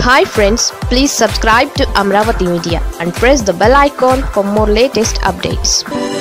hi friends please subscribe to Amaravati media and press the bell icon for more latest updates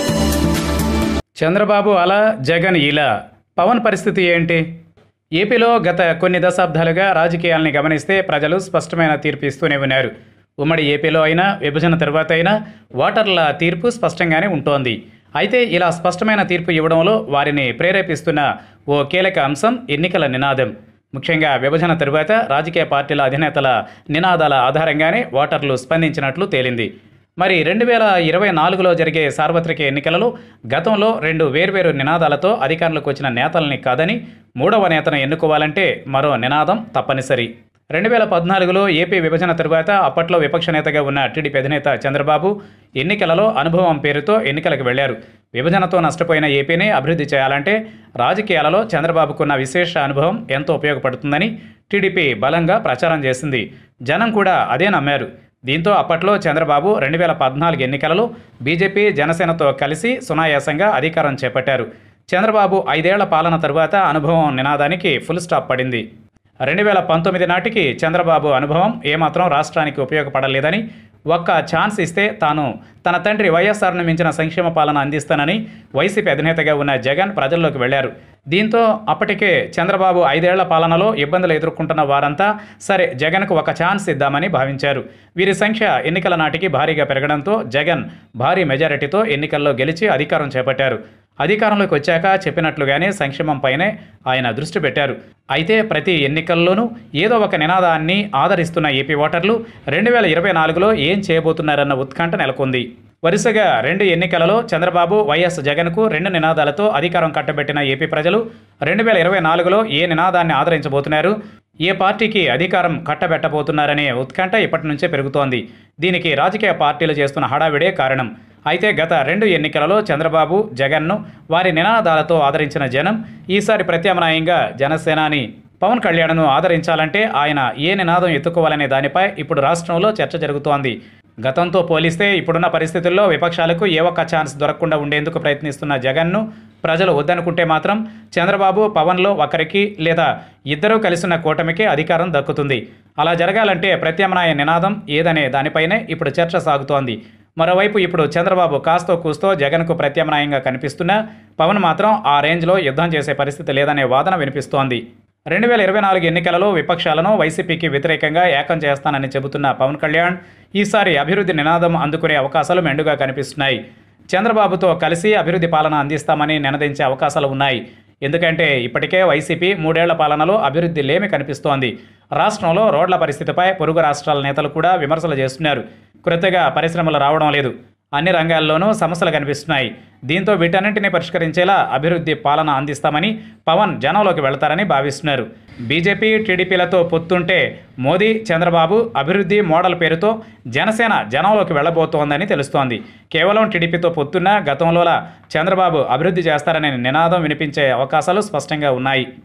Chandrababu అలా జగన్ ఇలా పవన్ పరిస్థితి ఏంటి ఏపీలో గత కొన్ని దశాబ్దాలుగా రాజకీయాల్ని గమనిస్తే ప్రజలు స్పష్టమైన తీర్పు ఇస్తూనే ఉన్నారు ఉమ్మడి ఏపీలో అయినా విభజన తర్వాత అయినా ఓటర్ల తీర్పు స్పష్టంగానే ఉంటోంది అయితే ఇలా స్పష్టమైన తీర్పు ఇవ్వడంలో వారిని ప్రేరేపిస్తున్న ఓ కీలక అంశం ఎన్నికల నినాదం ముఖ్యంగా విభజన తరువాత రాజకీయ పార్టీల అధినేతల నినాదాల ఆధారంగానే ఓటర్లు స్పందించినట్లు తేలింది మరి రెండు వేల ఇరవై నాలుగులో జరిగే సార్వత్రిక ఎన్నికలలో గతంలో రెండు వేర్వేరు నినాదాలతో అధికారంలోకి వచ్చిన నేతల్ని కాదని మూడవ నేతను ఎన్నుకోవాలంటే మరో నినాదం తప్పనిసరి రెండు వేల పద్నాలుగులో ఏపీ విభజన తరువాత అప్పట్లో విపక్ష నేతగా ఉన్న టీడీపీ అధినేత చంద్రబాబు ఎన్నికలలో అనుభవం పేరుతో ఎన్నికలకు వెళ్లారు విభజనతో నష్టపోయిన ఏపీని అభివృద్ధి చేయాలంటే రాజకీయాలలో చంద్రబాబుకున్న విశేష అనుభవం ఎంతో ఉపయోగపడుతుందని టీడీపీ బలంగా ప్రచారం చేసింది జనం కూడా అదే నమ్మారు దీంతో అప్పట్లో చంద్రబాబు రెండు వేల పద్నాలుగు ఎన్నికలలో బీజేపీ జనసేనతో కలిసి సునాయాసంగా అధికారం చేపట్టారు చంద్రబాబు ఐదేళ్ల పాలన తరువాత అనుభవం నినాదానికి ఫుల్ స్టాప్ పడింది రెండు వేల పంతొమ్మిది నాటికి చంద్రబాబు అనుభవం ఏమాత్రం రాష్ట్రానికి ఉపయోగపడలేదని ఒక్క ఛాన్స్ ఇస్తే తాను తన తండ్రి వైఎస్ఆర్ను మించిన సంక్షేమ పాలన అందిస్తానని వైసీపీ అధినేతగా ఉన్న జగన్ ప్రజల్లోకి వెళ్లారు దీంతో అప్పటికే చంద్రబాబు ఐదేళ్ల పాలనలో ఇబ్బందులు ఎదుర్కొంటున్న వారంతా సరే జగన్కు ఒక ఛాన్స్ ఇద్దామని భావించారు వీరి సంఖ్య ఎన్నికల నాటికి భారీగా పెరగడంతో జగన్ భారీ మెజారిటీతో ఎన్నికల్లో గెలిచి అధికారం చేపట్టారు అధికారంలోకి వచ్చాక చెప్పినట్లుగానే సంక్షేమంపైనే ఆయన దృష్టి పెట్టారు అయితే ప్రతి ఎన్నికల్లోనూ ఏదో ఒక నినాదాన్ని ఆదరిస్తున్న ఏపీ ఓటర్లు రెండు వేల ఇరవై నాలుగులో ఏం చేయబోతున్నారన్న ఉత్కంఠ నెలకొంది వరుసగా రెండు ఎన్నికలలో చంద్రబాబు వైఎస్ జగన్కు రెండు నినాదాలతో అధికారం కట్టబెట్టిన ఏపీ ప్రజలు రెండు వేల ఇరవై నాలుగులో ఏ నినాదాన్ని ఆదరించబోతున్నారు ఏ పార్టీకి అధికారం కట్టబెట్టబోతున్నారనే ఉత్కంఠ ఇప్పటి నుంచే పెరుగుతోంది దీనికి రాజకీయ పార్టీలు చేస్తున్న హడావిడే కారణం అయితే గత రెండు ఎన్నికలలో చంద్రబాబు జగన్ను వారి నినాదాలతో ఆదరించిన జనం ఈసారి ప్రత్యామ్నాయంగా జనసేనాని పవన్ కళ్యాణ్ను ఆదరించాలంటే ఆయన ఏ నినాదం ఎత్తుకోవాలనే దానిపై ఇప్పుడు రాష్ట్రంలో చర్చ జరుగుతోంది గతంతో పోలిస్తే ఇప్పుడున్న పరిస్థితుల్లో విపక్షాలకు ఏ ఒక్క ఛాన్స్ దొరకకుండా ఉండేందుకు ప్రయత్నిస్తున్న జగన్ను ప్రజలు వద్దనుకుంటే మాత్రం చంద్రబాబు పవన్లో ఒకరికి లేదా ఇద్దరూ కలిసిన కూటమికి అధికారం దక్కుతుంది అలా జరగాలంటే ప్రత్యామ్నాయ నినాదం ఏదనే దానిపైనే ఇప్పుడు చర్చ సాగుతోంది మరోవైపు ఇప్పుడు చంద్రబాబు కాస్తో కూస్తో జగన్కు ప్రత్యామ్నాయంగా కనిపిస్తున్నా పవన్ మాత్రం ఆ రేంజ్లో యుద్ధం చేసే పరిస్థితి లేదనే వాదన వినిపిస్తోంది రెండు వేల ఇరవై నాలుగు ఎన్నికలలో విపక్షాలను వైసీపీకి వ్యతిరేకంగా ఏకం చేస్తానని చెబుతున్న పవన్ కళ్యాణ్ ఈసారి అభివృద్ధి నినాదం అందుకునే అవకాశాలు మెండుగా కనిపిస్తున్నాయి చంద్రబాబుతో కలిసి అభివృద్ధి పాలన అందిస్తామని నినదించే అవకాశాలు ఉన్నాయి ఎందుకంటే ఇప్పటికే వైసీపీ మూడేళ్ల పాలనలో అభివృద్ధి లేమి కనిపిస్తోంది రాష్ట్రంలో రోడ్ల పరిస్థితిపై పొరుగు రాష్ట్రాల నేతలు కూడా విమర్శలు చేస్తున్నారు క్రొత్తగా పరిశ్రమలు రావడం లేదు అన్ని రంగాల్లోనూ సమస్యలు కనిపిస్తున్నాయి దీంతో వీటన్నింటినీ పరిష్కరించేలా అభివృద్ధి పాలన అందిస్తామని పవన్ జనంలోకి వెళతారని భావిస్తున్నారు బీజేపీ టీడీపీలతో పొత్తుంటే మోదీ చంద్రబాబు అభివృద్ధి మోడల్ పేరుతో జనసేన జనంలోకి వెళ్ళబోతోందని తెలుస్తోంది కేవలం టీడీపీతో పొత్తున్న గతంలోలా చంద్రబాబు అభివృద్ధి చేస్తారనే నినాదం వినిపించే అవకాశాలు స్పష్టంగా ఉన్నాయి